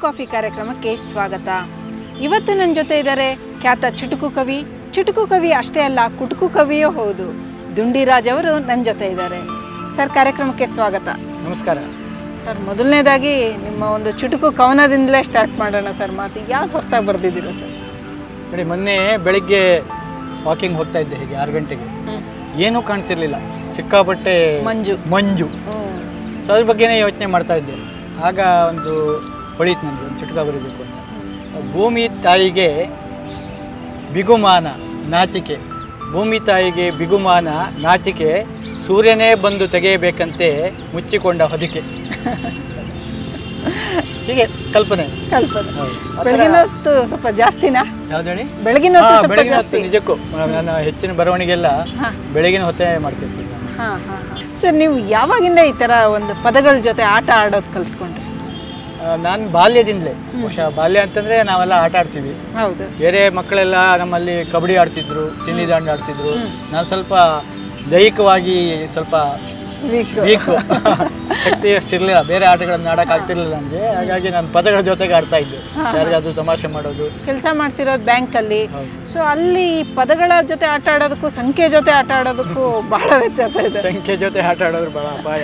Coffee ಕಾರ್ಯಕ್ರಮಕ್ಕೆ ಸ್ವಾಗತ ಇವತ್ತು ನನ್ನ ಜೊತೆ ಇದ್ದಾರೆ ಖ್ಯಾತ ಚುಟುಕು ಕವಿ ಚುಟುಕು ಕವಿ ಅಷ್ಟೇ ಅಲ್ಲ ಕುಟುಕು ಕವಿಯೂ ಹೌದು ದುಂಡಿರಾಜ್ ಅವರು ನನ್ನ ಜೊತೆ ಇದ್ದಾರೆ ಸರ್ ಕಾರ್ಯಕ್ರಮಕ್ಕೆ ಸ್ವಾಗತ ನಮಸ್ಕಾರ ಸರ್ ಮೊದಲನೇದಾಗಿ ನಿಮ್ಮ ಒಂದು ಚುಟುಕು ಕವನದಿಂದಲೇ ಸ್ಟಾರ್ಟ್ ಮಾಡೋಣ ಸರ್ ಮಾತು ಯಾವ್ದು ಹೊಸದಾಗಿ ಬರೆದಿದ್ದೀರಾ ಸರ್ ನೋಡಿ ಮೊನ್ನೆ ಬೆಳಿಗ್ಗೆ ವಾಕಿಂಗ್ ಹೋಗ್ತಾ ಇದ್ದೆ ಹೀಗೆ ಆರು ಗಂಟೆಗೆ ಏನೂ ಕಾಣ್ತಿರ್ಲಿಲ್ಲ ಸಿಕ್ಕಾಪಟ್ಟೆ ಮಂಜು ಮಂಜು ಹ್ಞೂ ಸೊ ಅದ್ರ ಬಗ್ಗೆನೇ ಯೋಚನೆ ಮಾಡ್ತಾ ಇದ್ದೆ ಆಗ ಒಂದು ಹೊಳೀತು ನನಗೆ ಒಂದು ಚುಟುಕ ಬರೀಬೇಕು ಅಂತ ಭೂಮಿ ತಾಯಿಗೆ ಬಿಗುಮಾನ ನಾಚಿಕೆ ಭೂಮಿ ತಾಯಿಗೆ ಬಿಗುಮಾನ ನಾಚಿಕೆ ಸೂರ್ಯನೇ ಬಂದು ತೆಗೆಯಬೇಕಂತೆ ಮುಚ್ಚಿಕೊಂಡ ಹೊದಿಕೆ ಹೀಗೆ ಕಲ್ಪನೆ ಕಲ್ಪನೆ ಹೌದು. ಆ ಥರ- ಬೆಳಗಿನ ಹೊತ್ತು ಸ್ವಲ್ಪ ಜಾಸ್ತಿನಾ ಯಾವ್ದು ಹೇಳಿ ಬೆಳಗಿನ ಹೊತ್ತು ಹಾ, ಸ್ವಲ್ಪ ಬೆಳಗಿನ ಜಾಸ್ತಿ ಹೊತ್ತು ನಿಜಕ್ಕೂ ನಾನು ಹೆಚ್ಚಿನ ಬರವಣಿಗೆಲ್ಲ ಹಾ. ಬೆಳಗಿನ ಹೊತ್ತೇ ಮಾಡ್ತಿರ್ತೀನಿ ನಾನು. ಹಾಂ ಹಾಂ ಹಾಂ ಸರ್ ನೀವು ಯಾವಾಗಿಂದ ಈ ಥರ ಒಂದು ಪದಗಳ ಜೊತೆ ಆಟ ಆಡೋದು ಕಲ್ತ್ಕೊಂಡ್ರಿ ಆ, ನಾನು ಬಾಲ್ಯದಿಂದಲೇ ಬಹುಶಃ ಬಾಲ್ಯ ಅಂತಂದ್ರೆ ನಾವೆಲ್ಲ ಆಟ ಆಡ್ತೀವಿ ಹೌದು ಬೇರೆ ಮಕ್ಕಳೆಲ್ಲ ನಮ್ಮಲ್ಲಿ ಕಬಡ್ಡಿ ಆಡ್ತಿದ್ರು ಚಿನ್ನಿ ದಾಂಡು ಆಡ್ತಿದ್ರು ನಾನು ಸ್ವಲ್ಪ ದೈಹಿಕವಾಗಿ ಸ್ವಲ್ಪ ವೀಕ್ ವೀಕ್ ಶಕ್ತಿ ಅಷ್ಟಿರಲಿಲ್ಲ ಬೇರೆ ಆಟಗಳನ್ನ ಆಡಕ್ ಆಗ್ತಿರ್ಲಿಲ್ಲ ನನಗೆ ಹಾಗಾಗಿ ನಾನು ಪದಗಳ ಜೊತೆಗೆ ಆಡ್ತಾ ಇದ್ದೆ ಯಾರಿಗಾದ್ರೂ ತಮಾಷೆ ಮಾಡೋದು ಕೆಲಸ ಮಾಡ್ತಿರೋದು ಬ್ಯಾಂಕಲ್ಲಿ ಹೌದು. ಸೊ ಅಲ್ಲಿ ಈ ಪದಗಳ ಜೊತೆ ಆಟ ಆಡೋದಕ್ಕೂ ಸಂಖ್ಯೆ ಜೊತೆ ಆಟ ಆಡೋದಕ್ಕೂ ಬಹಳ ವ್ಯತ್ಯಾಸ ಇದೆ ಸಂಖ್ಯೆ ಜೊತೆ ಆಟ ಆಡೋದು ಬಹಳ ಅಪಾಯ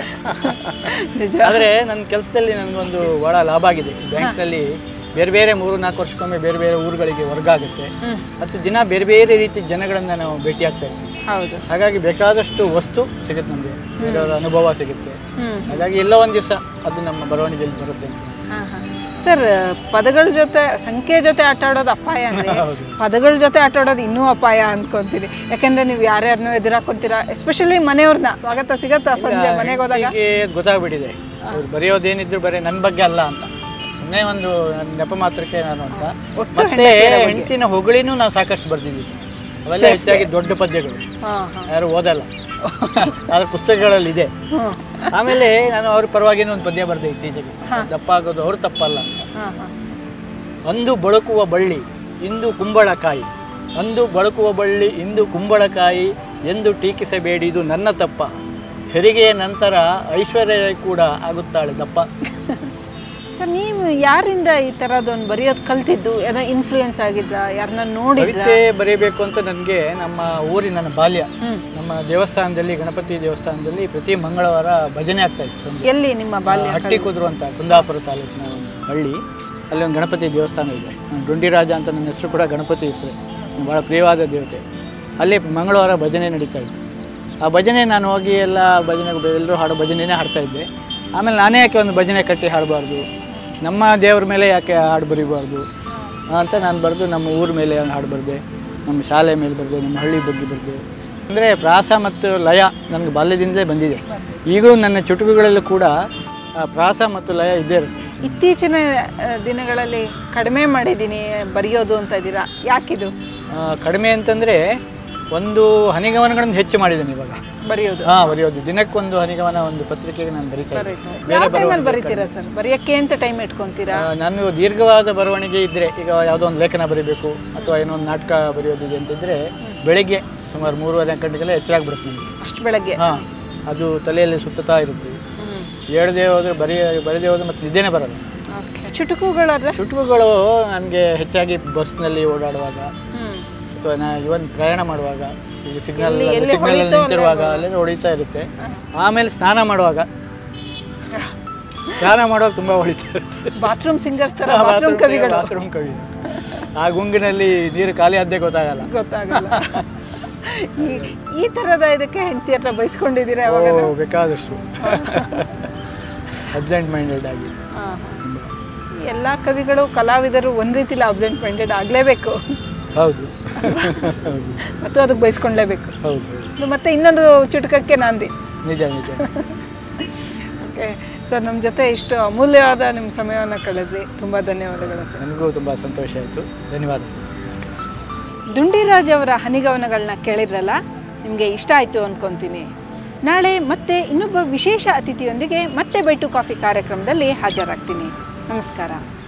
ನಿಜ ಆದರೆ ನನ್ನ ಕೆಲಸದಲ್ಲಿ ನನಗೊಂದು ಭಾಳ ಲಾಭ ಆಗಿದೆ ಬ್ಯಾಂಕ್ನಲ್ಲಿ ಬೇರೆ ಬೇರೆ ಮೂರು ನಾಲ್ಕು ವರ್ಷಕ್ಕೊಮ್ಮೆ ಬೇರೆ ಬೇರೆ ಊರುಗಳಿಗೆ ವರ್ಗ ಆಗುತ್ತೆ ಹ್ಮ್ ಮತ್ತು ದಿನ ಬೇರೆ ಬೇರೆ ರೀತಿ ಜನಗಳನ್ನು ನಾವು ಭೇಟಿ ಆಗ್ತಾ ಇರ್ತೀವಿ ಹೌದು ಹಾಗಾಗಿ ಬೇಕಾದಷ್ಟು ವಸ್ತು ಸಿಗುತ್ತೆ ನಮಗೆ ಬೇಕಾದ ಅನುಭವ ಸಿಗುತ್ತೆ ಹ್ಮ್ ಹಾಗಾಗಿ ಎಲ್ಲ ಒಂದು ದಿವಸ ಅದು ನಮ್ಮ ಬರವಣಿಗೆಯಲ್ಲಿ ಬರುತ್ತೆ ಅಂತ ಹಾಂ ಹಾಂ ಸರ್ ಪದಗಳ ಜೊತೆ ಸಂಖ್ಯೆ ಜೊತೆ ಆಟ ಆಡೋದು ಅಪಾಯ ಅಂದರೆ ಹೌದು ಪದಗಳ ಜೊತೆ ಆಟ ಆಡೋದು ಇನ್ನೂ ಅಪಾಯ ಅನ್ಕೊಂತೀನಿ ಯಾಕಂದ್ರೆ ನೀವು ಯಾರ್ಯಾರನ್ನೂ ಎದುರಾಕೊಂತೀರಾ ಎಸ್ಪೆಷಲಿ ಮನೆಯವ್ರನ್ನ ಸ್ವಾಗತ ಸಿಗತ್ತಾ ಸಂಜೆ ಮನೆಗೆ ಹೋದಾಗ ಹೀಗೆ ಗೊತ್ತಾಗ್ಬಿಟ್ಟಿದೆ ಅವ್ರು ಬರೆಯೋದೇನಿದ್ರು ಬರೀ ನನ್ನ ಬಗ್ಗೆ ಅಲ್ಲ ಅಂತ ಸುಮ್ಮನೆ ಒಂದು ನನ್ನ ನೆಪ ಮಾತ್ರಕ್ಕೆ ನಾನು ಅಂತ ಒಟ್ಟು ಮತ್ತೆ ಹೆಂಡತಿನ ಹೊಗಳಿನೂ ನಾವು ಸಾಕಷ್ಟು ಬರ್ದಿದ್ದೀನಿ ಅವೆಲ್ಲ ಹೆಚ್ಚಾಗಿ ದೊಡ್ಡ ಪದ್ಯಗಳು ಹಾಂ ಹಾಂ ಯಾರು ಓದಲ್ಲ ಆದ್ರೆ ಪುಸ್ತಕಗಳಲ್ಲಿ ಇದೆ ಹ್ಞೂ ಆಮೇಲೆ ನಾನು ಅವ್ರ ಪರವಾಗಿನೂ ಒಂದು ಪದ್ಯ ಬರೆದೆ ಇತ್ತೀಚೆಗೆ ದಪ್ಪ ಆಗೋದು ಅವ್ರ ತಪ್ಪಲ್ಲ ಅಂತ ಹಾಂ ಹಾಂ ಅಂದು ಬಳುಕುವ ಬಳ್ಳಿ ಇಂದು ಕುಂಬಳಕಾಯಿ ಅಂದು ಬಳುಕುವ ಬಳ್ಳಿ ಇಂದು ಕುಂಬಳಕಾಯಿ ಎಂದು ಟೀಕಿಸಬೇಡಿ ಇದು ನನ್ನ ತಪ್ಪ ಹೆರಿಗೆಯ ನಂತರ ಐಶ್ವರ್ಯ ಕೂಡ ಆಗುತ್ತಾಳೆ ದಪ್ಪ ಸರ್ ನೀವು ಯಾರಿಂದ ಈ ಥರದೊಂದು ಬರೆಯೋದು ಕಲ್ತಿದ್ದು ಏನೋ ಇನ್ಫ್ಲೂಯೆನ್ಸ್ ಆಗಿದ್ದ ಯಾರನ್ನ ನೋಡಿದ್ರ ಕವಿತೆ ಬರೀಬೇಕು ಅಂತ ನನಗೆ ನಮ್ಮ ಊರಿನ ನನ್ನ ಬಾಲ್ಯ ಹ್ಮ್ ನಮ್ಮ ದೇವಸ್ಥಾನದಲ್ಲಿ ಗಣಪತಿ ದೇವಸ್ಥಾನದಲ್ಲಿ ಪ್ರತಿ ಮಂಗಳವಾರ ಭಜನೆ ಆಗ್ತಾ ಇತ್ತು ಸಂಜೆ ಎಲ್ಲಿ ನಿಮ್ಮ ಬಾಲ್ಯ ಹಟ್ಟಿ ಕುದ್ರು ಅಂತ ಕುಂದಾಪುರ ತಾಲೂಕಿನ ಒಂದು ಹಳ್ಳಿ ಅಲ್ಲಿ ಒಂದು ಗಣಪತಿ ದೇವಸ್ಥಾನ ಇದೆ ಡುಂಡಿರಾಜ ಅಂತ ನನ್ನ ಹೆಸರು ಕೂಡ ಗಣಪತಿ ಹೆಸರು ಭಾಳ ಪ್ರಿಯವಾದ ದೇವತೆ ಅಲ್ಲಿ ಮಂಗಳವಾರ ಭಜನೆ ನಡೀತಾ ಇತ್ತು ಆ ಭಜನೆ ನಾನು ಹೋಗಿ ಎಲ್ಲ ಭಜನೆ ಎಲ್ಲರೂ ಹಾಡೋ ಭಜನೆನೇ ಹಾಡ್ತಾ ಇದ್ದೆ ಆಮೇಲೆ ನಾನೇ ಯಾಕೆ ಒಂದು ಭಜನೆ ಕಟ್ಟಿ ಹಾಡಬಾರ್ದು ನಮ್ಮ ದೇವ್ರ ಮೇಲೆ ಯಾಕೆ ಹಾಡು ಬರೀಬಾರ್ದು ಅಂತ ನಾನು ಬರೆದು ನಮ್ಮ ಊರ ಮೇಲೆ ಹಾಡು ಬರೆದೆ ನಮ್ಮ ಶಾಲೆ ಮೇಲೆ ಬರೆದೆ ನಮ್ಮ ಹಳ್ಳಿ ಬಗ್ಗೆ ಬರೆದೆ ಅಂದರೆ ಪ್ರಾಸ ಮತ್ತು ಲಯ ನನಗೆ ಬಾಲ್ಯದಿಂದಲೇ ಬಂದಿದೆ ಈಗಲೂ ನನ್ನ ಚುಟುಕುಗಳಲ್ಲೂ ಕೂಡ ಆ ಪ್ರಾಸ ಮತ್ತು ಲಯ ಇದ್ದೇ ಇರುತ್ತೆ ಇತ್ತೀಚಿನ ಆ, ದಿನಗಳಲ್ಲಿ ಕಡಿಮೆ ಮಾಡಿದ್ದೀನಿ ಬರೆಯೋದು ಅಂತ ಇದ್ದೀರಾ ಯಾಕಿದು ಆ, ಕಡಿಮೆ ಅಂತಂದರೆ ಒಂದು ಹನಿಗಮನಗಳನ್ನು ಹೆಚ್ಚು ಮಾಡಿದ್ದೇನೆ ಇವಾಗ ಬರೆಯೋದು ಹಾಂ ಬರೆಯೋದು ದಿನಕ್ಕೊಂದು ಹನಿಗಮನ ಒಂದು ಪತ್ರಿಕೆಗೆ ನಾನು ಬರೀತಾ ಇದ್ದೆ. ಬರೀತಾ ಯಾವ ಟೈಮಲ್ಲಿ ಬರೀತೀರಾ ಸರ್ ಬರೆಯೋಕ್ಕೆ ಅಂತ ಟೈಮ್ ಇಟ್ಕೊತೀರಾ ಆ, ನಾನು ದೀರ್ಘವಾದ ಬರವಣಿಗೆ ಇದ್ದರೆ ಈಗ ಯಾವುದೋ ಒಂದು ಲೇಖನ ಬರೀಬೇಕು ಅಥವಾ ಏನೋ ಒಂದು ನಾಟಕ ಬರೆಯೋದಿದೆ ಅಂತಿದ್ರೆ ಬೆಳಗ್ಗೆ ಸುಮಾರು ಮೂರುವರೆ ಗಂಟೆಗೆಲ್ಲ ಎಚ್ಚರಾಗ್ಬಿಡುತ್ತೆ ನನಗೆ ಅಷ್ಟು ಬೆಳಗ್ಗೆ ಹಾಂ ಅದು ತಲೆಯಲ್ಲಿ ಸುತ್ತುತ್ತಾ ಇರುತ್ತೆ ಹ್ಞೂ ಹೇಳದೆ ಹೋದರೆ ಬರೆಯ ಬರೆದೇ ಹೋದ್ರೆ ಮತ್ತೆ ನಿದ್ದೆನೇ ಬರಲ್ಲ ಓಕೆ ಚುಟುಕುಗಳಾದ್ರೆ ಚುಟುಕುಗಳು ನನಗೆ ಹೆಚ್ಚಾಗಿ ಬಸ್ನಲ್ಲಿ ಓಡಾಡುವಾಗ ಹ್ಞೂ ಅಥವಾ ನಾ ಇವನ್ ಪ್ರಯಾಣ ಮಾಡುವಾಗ ಈಗ ಸಿಗ್ನಲ್ ಎಲ್ಲಿ- ಎಲ್ಲಿ ಸಿಗ್ನಲ್ ಹೊಳೀತೋ ಅಲ್ಲೇ ನಿಂತಿರುವಾಗ ಅಲ್ಲೇ ಹೊಡಿತಾ ಇರುತ್ತೆ ಆಮೇಲೆ ಸ್ನಾನ ಮಾಡುವಾಗ ಸ್ನಾನ ಮಾಡುವಾಗ ತುಂಬ ಹೊಳಿತಾ ಇರುತ್ತೆ ಬಾತ್ರೂಮ್ ಸಿಂಗರ್ಸ್ ಥರ ಬಾತ್ರೂಮ್ ಕವಿಗಳು ಬಾತ್ರೂಮ್ ಕವಿ ಆ ಗುಂಗಿನಲ್ಲಿ ನೀರು ಖಾಲಿ ಆದ್ದೇ ಗೊತ್ತಾಗಲ್ಲ ಗೊತ್ತಾಗಲ್ಲ ಈ ಈ ಥರದ ಇದಕ್ಕೆ ಹೆಂಡತಿ ಹತ್ರ ಬೈಸ್ಕೊಂಡಿದ್ದೀರಾ ಓ ಯಾವಾಗ ಬೇಕಾದಷ್ಟು ಅಬ್ಸೆಂಟ್ ಮೈಂಡೆಡ್ ಆಗಿ ಹಾಂ ಎಲ್ಲ ಕವಿಗಳು ಕಲಾವಿದರು ಒಂದು ರೀತಿಲಿ ಅಬ್ಸೆಂಟ್ ಮೈಂಡೆಡ್ ಆಗಲೇಬೇಕು ಹೌದು ಹೌದು ಮತ್ತು ಅದಕ್ಕೆ ಬೈಸ್ಕೊಳ್ಳೇಬೇಕು ಹೌದು ಇದು ಮತ್ತೆ ಇನ್ನೊಂದು ಚುಟುಕಕ್ಕೆ ನಾಂದಿ ನಿಜ ನಿಜ ಓಕೆ ಸರ್ ನಮ್ಮ ಜೊತೆ ಇಷ್ಟು ಅಮೂಲ್ಯವಾದ ನಿಮ್ಮ ಸಮಯವನ್ನು ಕಳೆದ್ರಿ ತುಂಬ ಧನ್ಯವಾದಗಳು ಸರ್ ನನಗೂ ತುಂಬ ಸಂತೋಷ ಆಯಿತು ಧನ್ಯವಾದ ದುಂಡಿರಾಜ್ ಅವರ ಹನಿಗವನಗಳನ್ನ ಕೇಳಿದ್ರಲ್ಲ ನಿಮಗೆ ಇಷ್ಟ ಆಯಿತು ಅಂದ್ಕೊತೀನಿ ನಾಳೆ ಮತ್ತೆ ಇನ್ನೊಬ್ಬ ವಿಶೇಷ ಅತಿಥಿಯೊಂದಿಗೆ ಮತ್ತೆ ಬೈಟು ಕಾಫಿ ಕಾರ್ಯಕ್ರಮದಲ್ಲಿ ಹಾಜರಾಗ್ತೀನಿ ನಮಸ್ಕಾರ